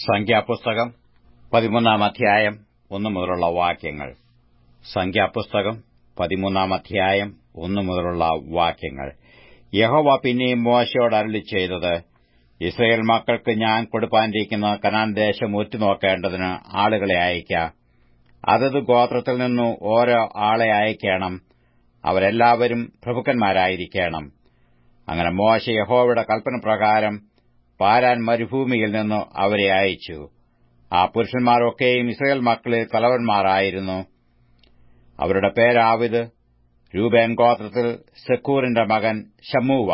സംഖ്യാപുസ്തകം പതിമൂന്നാം അധ്യായം ഒന്നു മുതലുള്ള വാക്യങ്ങൾ സംഖ്യാപുസ്തകം പതിമൂന്നാം അധ്യായം ഒന്നു മുതലുള്ള വാക്യങ്ങൾ യഹോവ പിന്നെയും മോശയോട് അരുളി ചെയ്തത് ഇസ്രയേൽ മക്കൾക്ക് ഞാൻ കൊടുപ്പാനിരിക്കുന്ന കനാൻ ദേശം ഉറ്റുനോക്കേണ്ടതിന് ആളുകളെ അയക്ക അതത് ഗോത്രത്തിൽ നിന്നു ഓരോ ആളെ അയക്കണം അവരെല്ലാവരും പ്രഭുക്കന്മാരായിരിക്കണം അങ്ങനെ മോശ യഹോവയുടെ കൽപ്പനപ്രകാരം പാരാൻ മരുഭൂമിയിൽ നിന്നു അവരെ അയച്ചു ആ പുരുഷന്മാരൊക്കെയും ഇസ്രയേൽ മക്കളിൽ തലവന്മാരായിരുന്നു അവരുടെ പേരാവിത് രൂപേൻ ഗോത്രത്തിൽ സെക്കൂറിന്റെ മകൻ ഷമ്മൂവ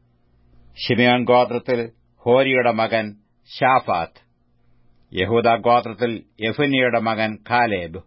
ഷിമിയോൻ ഗോത്രത്തിൽ ഹോരിയുടെ മകൻ ഷാഫാത്ത് യഹൂദ ഗോത്രത്തിൽ യഫുനിയുടെ മകൻ ഖാലേബ്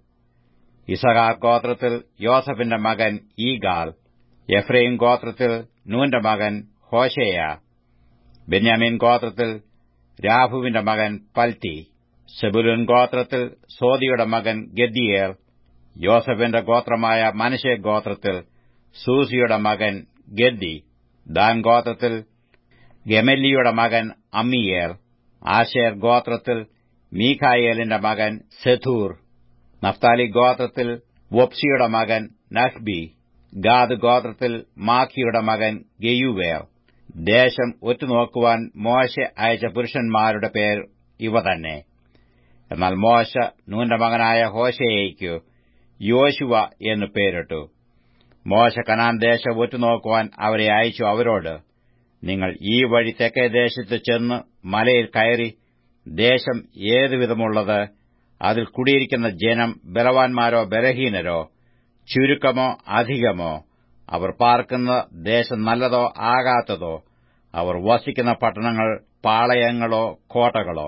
ഇസഹാർ ഗോത്രത്തിൽ യോസഫിന്റെ മകൻ ഈഗാൽ എഫ്രൈം ഗോത്രത്തിൽ നൂന്റെ മകൻ ഹോഷേയ ബെന്യാമീൻ ഗോത്രത്തിൽ രാഹുവിന്റെ മകൻ പൽത്തി സെബുലുൻ ഗോത്രത്തിൽ സോദിയുടെ മകൻ ഗദ്ദിയേൽ യോസഫിന്റെ ഗോത്രമായ മനശെ ഗോത്രത്തിൽ സൂസിയുടെ മകൻ ഗദ്ദി ദാൻ ഗോത്രത്തിൽ ഗെമല്ലിയുടെ മകൻ അമ്മിയേൽ ആശേർ ഗോത്രത്തിൽ മീഖായേലിന്റെ മകൻ സെഥൂർ നഫ്താലി ഗോത്രത്തിൽ വൊപ്സിയുടെ മകൻ നഹ്ബി ഗാദ് ഗോത്രത്തിൽ മാഖിയുടെ മകൻ ഗെയുവേൽ ദേശം ഒറ്റുനോക്കുവാൻ മോശ അയച്ച പുരുഷന്മാരുടെ പേർ ഇവ തന്നെ എന്നാൽ മോശ നൂന്റെ മകനായ ഹോശയേയ്ക്കു യോശുവ എന്നു പേരിട്ടു മോശ കനാൻ ദേശം ഒറ്റുനോക്കുവാൻ അവരെ അയച്ചു അവരോട് നിങ്ങൾ ഈ വഴി തെക്കേ ദേശത്ത് ചെന്ന് മലയിൽ കയറി ദേശം ഏതുവിധമുള്ളത് അതിൽ കുടിയിരിക്കുന്ന ജനം ബലവാന്മാരോ ബലഹീനരോ ചുരുക്കമോ അധികമോ അവർ പാർക്കുന്ന ദേശം നല്ലതോ ആകാത്തതോ അവർ വസിക്കുന്ന പട്ടണങ്ങൾ പാളയങ്ങളോ കോട്ടകളോ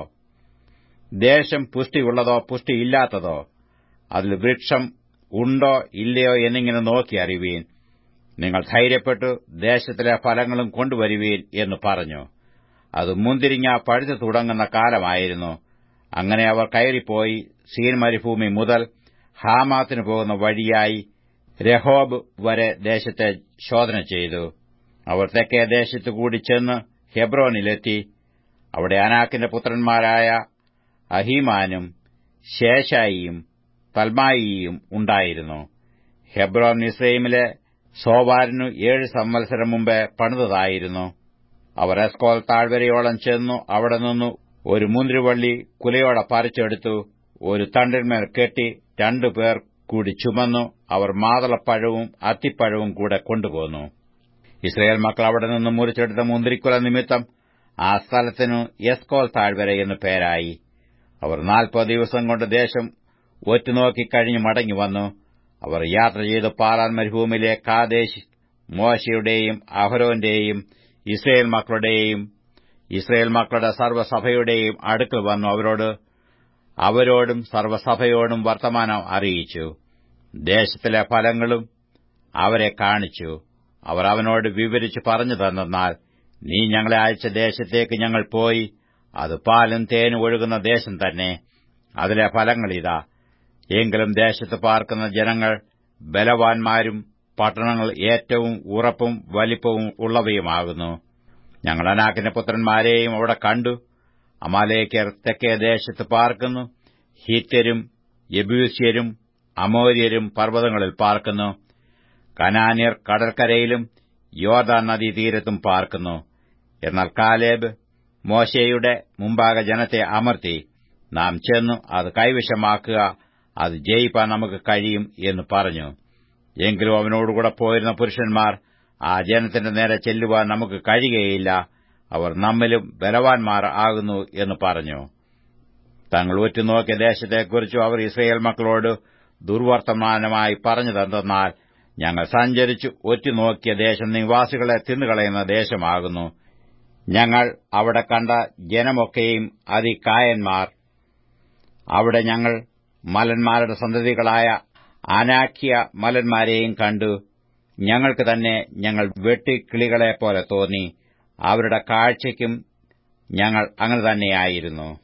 ദേശം പുഷ്ടിയുള്ളതോ പുഷ്ടിയില്ലാത്തതോ അതിൽ വൃക്ഷം ഉണ്ടോ ഇല്ലയോ എന്നിങ്ങനെ നോക്കി അറിവീൻ നിങ്ങൾ ധൈര്യപ്പെട്ടു ദേശത്തിലെ ഫലങ്ങളും കൊണ്ടുവരുവീൻ എന്ന് പറഞ്ഞു അത് മുന്തിരിങ്ങ പഴുതു തുടങ്ങുന്ന കാലമായിരുന്നു അങ്ങനെ അവർ കയറിപ്പോയി സീൻ മരുഭൂമി മുതൽ ഹാമാത്തിന് പോകുന്ന വഴിയായി രഹോബ് വരെ ദേശത്തെ ശോധന ചെയ്തു അവർ തെക്കേ ദേശത്തു കൂടി ചെന്ന് ഹെബ്രോനിലെത്തി അവിടെ അനാക്കിന്റെ പുത്രന്മാരായ അഹീമാനും ശേഷായിയും തൽമായിയും ഉണ്ടായിരുന്നു ഹെബ്രോൻ ഇസ്രൈമിലെ സോവാരിനു ഏഴ് സംവത്സരം മുമ്പേ പണിതതായിരുന്നു അവർ എസ്കോൽ താഴ്വരയോളം ചെന്നു അവിടെ നിന്നു ഒരു മുന്തിരിവള്ളി കുലയോടെ പറിച്ചെടുത്തു ഒരു തണ്ടിന്മേൽ കെട്ടി രണ്ടുപേർ കൂടി ചുമന്നു അവർ മാതളപ്പഴവും അത്തിപ്പഴവും കൂടെ കൊണ്ടുപോന്നു ഇസ്രയേൽ മക്കൾ അവിടെ നിന്ന് മുറിച്ചെടുത്ത മുന്തിരിക്കുല നിമിത്തം ആ സ്ഥലത്തിനു എസ്കോൽ താഴ്വര എന്ന് പേരായി അവർ നാൽപ്പത് ദിവസം കൊണ്ട് ദേശം ഒറ്റുനോക്കി കഴിഞ്ഞ് മടങ്ങി വന്നു അവർ യാത്ര ചെയ്ത് പാറാൻ മരുഭൂമിയിലെ കാദേശ് മോശയുടെയും അഹരോന്റെയും ഇസ്രയേൽ മക്കളുടെയും ഇസ്രയേൽ മക്കളുടെ സർവ്വസഭയുടെയും അടുക്കൽ വന്നു അവരോട് അവരോടും സർവ്വസഭയോടും വർത്തമാനം അറിയിച്ചു ദേശത്തിലെ ഫലങ്ങളും അവരെ കാണിച്ചു അവർ അവനോട് വിവരിച്ചു പറഞ്ഞു തന്നാൽ നീ ഞങ്ങളെ അയച്ച ദേശത്തേക്ക് ഞങ്ങൾ പോയി അത് പാലും തേനും ഒഴുകുന്ന ദേശം തന്നെ അതിലെ ഫലങ്ങളിതാ എങ്കിലും ദേശത്ത് പാർക്കുന്ന ജനങ്ങൾ ബലവാന്മാരും പട്ടണങ്ങൾ ഏറ്റവും ഉറപ്പും വലിപ്പവും ഉള്ളവയുമാകുന്നു ഞങ്ങൾ അനാക്കിന്റെ പുത്രന്മാരെയും അവിടെ കണ്ടു അമാലേക്കർ തെക്കേ ദേശത്ത് പാർക്കുന്നു ഹീത്യരും യബൂസ്യരും അമോര്യരും പർവ്വതങ്ങളിൽ പാർക്കുന്നു കനാന്യർ കടൽക്കരയിലും യോർദാൻ നദീതീരത്തും പാർക്കുന്നു എന്നാൽ കാലേബ് മോശയുടെ മുമ്പാകെ ജനത്തെ അമർത്തി നാം ചെന്നു അത് കൈവശമാക്കുക അത് ജയിപ്പാൻ നമുക്ക് കഴിയും എന്ന് പറഞ്ഞു എങ്കിലും അവനോടുകൂടെ പോയിരുന്ന പുരുഷന്മാർ ആ ജനത്തിന്റെ നേരെ ചെല്ലുവാൻ നമുക്ക് കഴിയുകയില്ല അവർ നമ്മിലും ബലവാന്മാർ ആകുന്നു എന്ന് പറഞ്ഞു തങ്ങൾ ഒറ്റുനോക്കിയ ദേശത്തെക്കുറിച്ചും അവർ ഇസ്രയേൽ മക്കളോട് ദുർവർത്തമാനമായി പറഞ്ഞു തന്നാൽ ഞങ്ങൾ സഞ്ചരിച്ചു ഒറ്റുനോക്കിയ ദേശം നിവാസികളെ തിന്നുകളയുന്ന ദേശമാകുന്നു ഞങ്ങൾ അവിടെ കണ്ട ജനമൊക്കെയും അതികായന്മാർ അവിടെ ഞങ്ങൾ മലന്മാരുടെ സന്തതികളായ അനാഖ്യ മലന്മാരെയും കണ്ടു ഞങ്ങൾക്ക് തന്നെ ഞങ്ങൾ വെട്ടിക്കിളികളെപ്പോലെ തോന്നി അവരുടെ കാഴ്ചയ്ക്കും ഞങ്ങൾ അങ്ങനെ തന്നെയായിരുന്നു